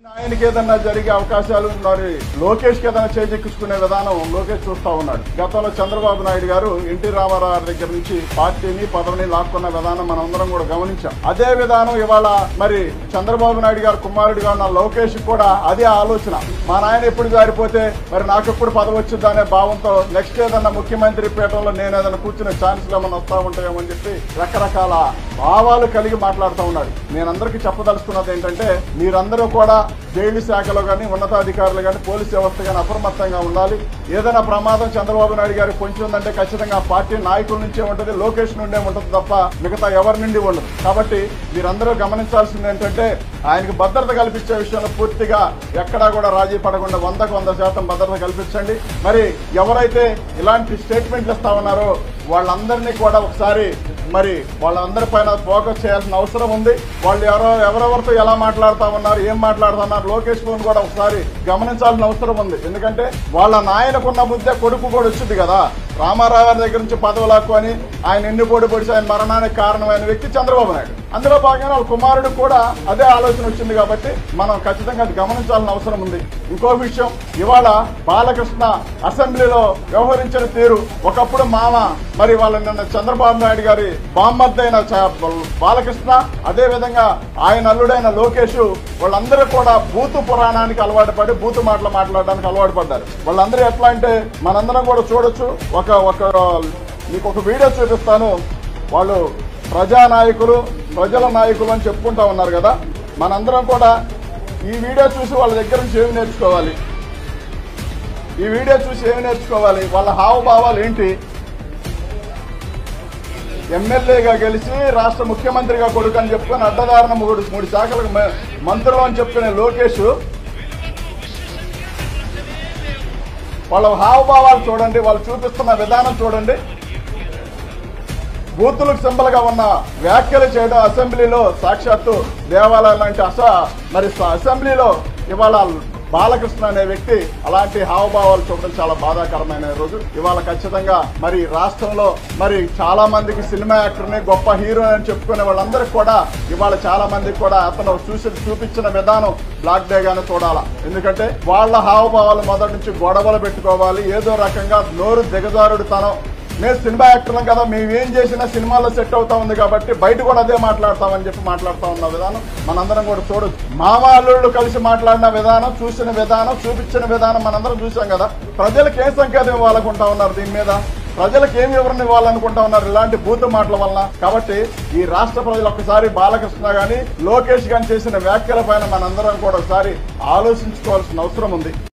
ఆయనకి ఏదన్నా జరిగే అవకాశాలు మరి లోకేష్ కి ఏదైనా చేజెక్కించుకునే విధానం లోకేష్ చూస్తా ఉన్నాడు గతంలో చంద్రబాబు నాయుడు గారు ఎన్టీ రామారావు గారి దగ్గర నుంచి పార్టీని పదవిని లాక్కున్న విధానం మనం అందరం కూడా గమనించాం అదే విధానం ఇవాళ మరి చంద్రబాబు నాయుడు గారు కుమారుడిగా ఉన్న లోకేష్ కూడా అదే ఆలోచన మా నాయన ఎప్పుడు జారిపోతే మరి నాకు ఎప్పుడు పదవి వచ్చింది అనే భావంతో నెక్స్ట్ ఏదన్నా ముఖ్యమంత్రి పీఠంలో నేను ఏదైనా కూర్చునే ఛాన్సులు ఏమైనా వస్తా ఉంటాయేమో అని చెప్పి రకరకాల భావాలు కలిగి మాట్లాడుతూ ఉన్నాడు నేను అందరికీ చెప్పదలుచుకున్నది ఏంటంటే మీరందరూ కూడా జైలు శాఖలో కానీ ఉన్నతాధికారులు కానీ పోలీస్ వ్యవస్థ కానీ అప్రమత్తంగా ఉండాలి ఏదైనా ప్రమాదం చంద్రబాబు నాయుడు గారికి పొంచి ఉందంటే ఖచ్చితంగా ఆ పార్టీ నాయకుల నుంచే ఉంటుంది లోకేష్ నుండే ఉంటుంది తప్ప మిగతా ఎవరి నుండి ఉండదు కాబట్టి మీరందరూ గమనించాల్సింది ఏంటంటే ఆయనకు భద్రత కల్పించే విషయంలో పూర్తిగా ఎక్కడా కూడా రాజీ పడకుండా వందకు వంద శాతం భద్రత కల్పించండి మరి ఎవరైతే ఇలాంటి స్టేట్మెంట్లు ఇస్తా ఉన్నారో వాళ్ళందరినీ కూడా ఒకసారి మరి వాళ్ళందరి పైన ఫోకస్ చేయాల్సిన అవసరం ఉంది వాళ్ళు ఎవరో ఎవరెవరితో ఎలా మాట్లాడుతా ఉన్నారు ఏం మాట్లాడుతున్నారు లోకేష్ ఫోన్ కూడా ఒకసారి గమనించాల్సిన అవసరం ఉంది ఎందుకంటే వాళ్ళ నాయనకున్న ముద్దే కొడుకు కూడా వచ్చింది కదా రామారావు గారి దగ్గర నుంచి పదవి లాక్కొని ఆయన ఎన్ని పోటీ పొడిచి ఆయన మరణానికి కారణమైన వ్యక్తి చంద్రబాబు నాయుడు అందులో భాగంగా వాళ్ళ కుమారుడు కూడా అదే ఆలోచన వచ్చింది కాబట్టి మనం ఖచ్చితంగా అది గమనించాల్సిన అవసరం ఉంది ఇంకో విషయం ఇవాళ బాలకృష్ణ అసెంబ్లీలో వ్యవహరించిన తీరు ఒకప్పుడు మామ మరి వాళ్ళ నిన్న చంద్రబాబు నాయుడు గారి బామ్మద్దైన చ- బాలకృష్ణ అదే విధంగా ఆయన అల్లుడైన లోకేష్ వాళ్ళందరూ కూడా బూతు పురాణానికి అలవాటు పడి బూతు మాటలు మాట్లాడడానికి అలవాటు పడ్డారు వాళ్ళందరూ ఎట్లా అంటే మనందరం కూడా చూడొచ్చు ఒక ఒక మీకు ఒక వీడియో చూపిస్తాను వాళ్ళు ప్రజానాయకులు ప్రజల నాయకులు అని చెప్పుకుంటా ఉన్నారు కదా మనందరం కూడా ఈ వీడియో చూసి వాళ్ళ దగ్గర నుంచి ఏమి నేర్చుకోవాలి ఈ వీడియో చూసి ఏమి నేర్చుకోవాలి వాళ్ళ హావభావాలు ఏంటి ఎమ్మెల్యేగా గెలిచి రాష్ట్ర ముఖ్యమంత్రిగా కొడుకు అని చెప్పుకొని అడ్డదారిన మూడు మూడు శాఖలకు మ- మంత్రులు అని చెప్పుకునే లోకేష్ వాళ్ళ హావభావాలు చూడండి వాళ్ళు చూపిస్తున్న విధానం చూడండి బూతులకు సింబల్ గా ఉన్న వ్యాఖ్యలు చేయడం అసెంబ్లీలో సాక్షాత్తు దేవాలయం లాంటి అస మరి స- అసెంబ్లీలో ఇవాళ బాలకృష్ణ అనే వ్యక్తి అలాంటి హావభావాలు చూడడం చాలా బాధాకరమైన రోజు ఇవాళ ఖచ్చితంగా మరి రాష్ట్రంలో మరి చాలా మందికి సినిమా యాక్టర్ని గొప్ప హీరో అని చెప్పుకునే వాళ్ళందరికీ కూడా ఇవాళ చాలా మందికి కూడా అతను చూసి చూపించిన విధానం బ్లాక్ డే గానే చూడాలా ఎందుకంటే వాళ్ళ హావభావాలు మొదటి నుంచి గొడవలు పెట్టుకోవాలి ఏదో రకంగా నోరు దిగజారుడు తనం మేము సినిమా యాక్టర్లం కదా మేము ఏం చేసినా సినిమాలో సెట్ అవుతా ఉంది కాబట్టి బయట కూడా అదే మాట్లాడతామని చెప్పి మాట్లాడుతా ఉన్న విధానం మనందరం కూడా చూడొచ్చు మామ అల్లుళ్ళు కలిసి మాట్లాడిన విధానం చూసిన విధానం చూపించిన విధానం మనందరం చూసాం కదా ప్రజలకు ఏ సంకేతం ఇవ్వాలనుకుంటా ఉన్నారు దీని మీద ప్రజలకు ఏం వివరణ ఇవ్వాలనుకుంటా ఉన్నారు ఇలాంటి బూతు మాటల వలన కాబట్టి ఈ రాష్ట్ర ప్రజలు ఒక్కసారి బాలకృష్ణ గాని లోకేష్ గాని చేసిన వ్యాఖ్యల పైన మనందరం కూడా ఒకసారి ఆలోచించుకోవాల్సిన అవసరం ఉంది